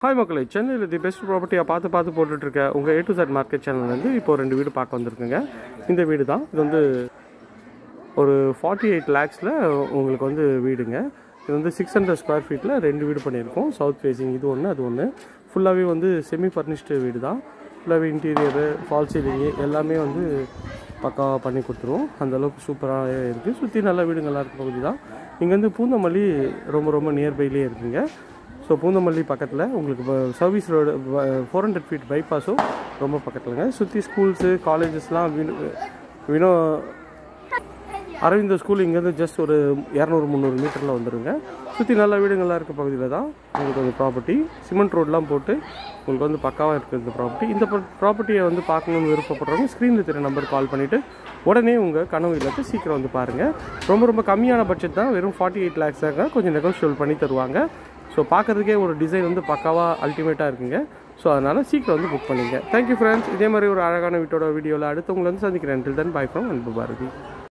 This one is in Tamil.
ஹாய் மக்களே சென்னையில் தி பெஸ்ட் ப்ராப்பர்ட்டியாக பார்த்து பார்த்து போட்டுட்ருக்க உங்கள் ஏ டு செட் மார்க்கெட் சேனல்லேருந்து இப்போ ரெண்டு வீடு பார்க்க வந்திருக்குங்க இந்த வீடு தான் இது வந்து ஒரு ஃபார்ட்டி எயிட் லேக்ஸில் உங்களுக்கு வந்து வீடுங்க இது வந்து சிக்ஸ் ஹண்ட்ரட் ஸ்கொயர் ஃபீட்டில் ரெண்டு வீடு பண்ணியிருக்கோம் சவுத் ஃபேஸிங் இது ஒன்று அது ஒன்று ஃபுல்லாகவே வந்து செமி ஃபர்னிஷ்டு வீடு தான் ஃபுல்லாகவே இன்டீரியரு ஃபால் சீலிங்கு எல்லாமே வந்து பக்காவாக பண்ணி கொடுத்துருவோம் அந்த அளவுக்கு சூப்பராக இருக்குது சுற்றி நல்ல வீடுங்கள்லாம் இருக்க பகுதி தான் இங்கேருந்து பூந்தமல்லி ரொம்ப ரொம்ப நியர்பைலேயே இருக்குங்க ஸோ பூந்தமல்லி பக்கத்தில் உங்களுக்கு இப்போ service road four hundred feet பைபாஸும் ரொம்ப பக்கத்துலங்க சுற்றி ஸ்கூல்ஸு காலேஜஸ்லாம் வினோ வினோ அரவிந்த ஸ்கூல் இங்கேருந்து ஜஸ்ட் ஒரு இரநூறு முந்நூறு மீட்டரில் வந்துருங்க சுற்றி நல்ல வீடுங்கள்லாம் இருக்க பகுதியில் தான் உங்களுக்கு அந்த ப்ராப்பர்ட்டி சிமெண்ட் ரோட்லாம் போட்டு உங்களுக்கு வந்து பக்காவாக இருக்குது இந்த ப்ராப்பர்ட்டி இந்த ப்ராப்பர்ட்டியை வந்து பார்க்கணும்னு விருப்பப்படுறவங்க ஸ்க்ரீனில் தெரிய நம்பர் கால் பண்ணிவிட்டு உடனே உங்கள் கனவு இல்லத்தை சீக்கிரம் வந்து பாருங்கள் ரொம்ப ரொம்ப கம்மியான பட்ஜெட் தான் வெறும் ஃபார்ட்டி எயிட் லேக்ஸாக கொஞ்சம் நெகோஷியபிள் பண்ணி தருவாங்க ஸோ பார்க்குறதுக்கே ஒரு டிசைன் வந்து பக்காவாக அல்டிமேட்டாக இருக்குங்க ஸோ அதனால் சீக்கிரம் வந்து புக் பண்ணிங்க தேங்க்யூ ஃப்ரெண்ட்ஸ் இதே மாதிரி ஒரு அழகான வீட்டோட வீடியோவில் அடுத்து உங்களை வந்து சந்திக்கிறேன் டில் தன் பை ஃப்ரம் அன்பு பாரதி